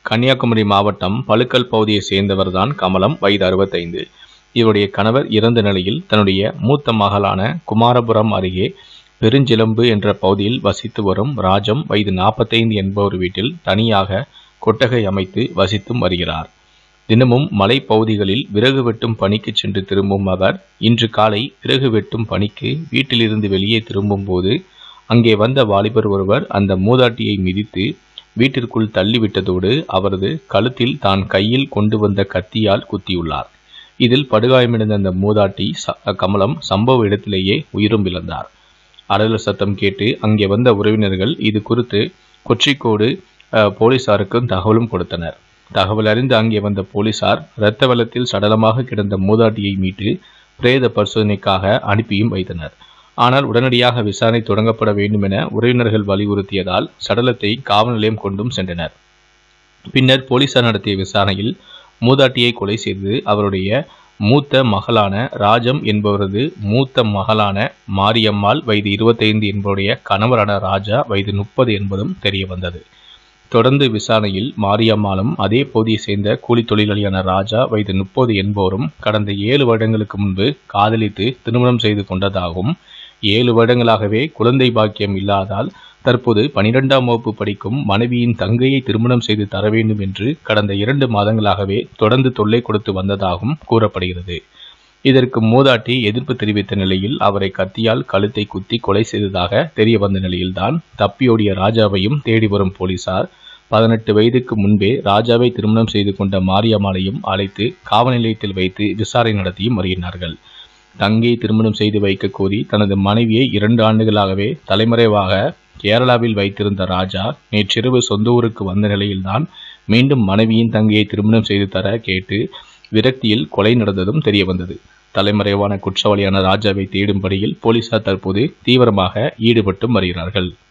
கன்னியாகுமரி மாவட்டம் பழுக்கல் பகுதியை சேர்ந்தவர்தான் கமலம் வயது அறுபத்தைந்து இவருடைய கணவர் இறந்த நிலையில் தன்னுடைய மூத்த மகளான குமாரபுரம் அருகே பெருஞ்சிலம்பு என்ற பகுதியில் வசித்து வரும் ராஜம் வயது நாற்பத்தைந்து என்பவர் வீட்டில் தனியாக கொட்டகை அமைத்து வசித்தும் வருகிறார் தினமும் மலைப்பகுதிகளில் விறகு வெட்டும் பணிக்கு சென்று திரும்பும் அவர் இன்று காலை விறகு வெட்டும் பணிக்கு வீட்டிலிருந்து வெளியே திரும்பும் போது அங்கே வந்த வாலிபர் ஒருவர் அந்த மூதாட்டியை மிதித்து வீட்டிற்குள் தள்ளிவிட்டதோடு அவரது கழுத்தில் தான் கையில் கொண்டு வந்த கத்தியால் குத்தியுள்ளார் இதில் படுகாயமடைந்த அந்த மூதாட்டி ச- கமலம் சம்பவ இடத்திலேயே உயிரும் இழந்தார் அடல சத்தம் கேட்டு அங்கே வந்த உறவினர்கள் இது குறித்து கொச்சிக்கோடு அஹ், போலீசாருக்கும் தகவலும் கொடுத்தனர் தகவல் அறிந்து அங்கே வந்த போலீசார் இரத்த வெள்ளத்தில் சடலமாக கிடந்த மூதாட்டியை மீட்டு பிரேத பரிசோதனைக்காக அனுப்பியும் வைத்தனர் ஆனால் உடனடியாக விசாரணை தொடங்கப்பட வேண்டும் என உறவினர்கள் வலியுறுத்தியதால் சடலத்தை காவல் நிலையம் கொண்டும் சென்றனர் பின்னர் போலீசார் நடத்திய விசாரணையில் மூதாட்டியை கொலை செய்தது அவருடைய மூத்த மகளான ராஜம் என்பவரது மூத்த மகளான மாரியம்மாள் வயது இருபத்தைந்து என்பவருடைய கணவரான ராஜா வயது முப்பது என்பதும் தெரிய வந்தது தொடர்ந்து விசாரணையில் மாரியம்மாளும் அதே பகுதியை சேர்ந்த கூலி தொழிலாளியான ராஜா வயது முப்பது என்பவரும் கடந்த ஏழு வருடங்களுக்கு முன்பு காதலித்து திருமணம் செய்து கொண்டதாகவும் ஏழு வருடங்களாகவே குழந்தை பாக்கியம் இல்லாதால் தற்போது பனிரெண்டாம் வகுப்பு படிக்கும் மனைவியின் தங்கையை திருமணம் செய்து தர வேண்டும் என்று கடந்த இரண்டு மாதங்களாகவே தொடர்ந்து தொல்லை கொடுத்து வந்ததாகவும் கூறப்படுகிறது இதற்கு மூதாட்டி எதிர்ப்பு தெரிவித்த நிலையில் அவரை கத்தியால் கழுத்தை குத்தி கொலை செய்ததாக தெரிய வந்த நிலையில்தான் தப்பியோடிய ராஜாவையும் தேடி வரும் போலீசார் பதினெட்டு வயதுக்கு முன்பே ராஜாவை திருமணம் செய்து கொண்ட மாரியம்மாளையும் அழைத்து காவல் நிலையத்தில் வைத்து விசாரணை நடத்தியும் வருகிறார்கள் தங்கையை திருமணம் செய்து வைக்க கோரி தனது மனைவியை இரண்டு ஆண்டுகளாகவே தலைமறைவாக கேரளாவில் வைத்திருந்த ராஜா நேற்றிரவு சொந்த ஊருக்கு வந்த நிலையில்தான் மீண்டும் மனைவியின் தங்கையை திருமணம் செய்து தர கேட்டு விரக்தியில் கொலை நடந்ததும் தெரிய வந்தது தலைமறைவான குற்றவாளியான ராஜாவை தேடும் பணியில் போலீசார் தற்போது தீவிரமாக ஈடுபட்டும் வருகிறார்கள்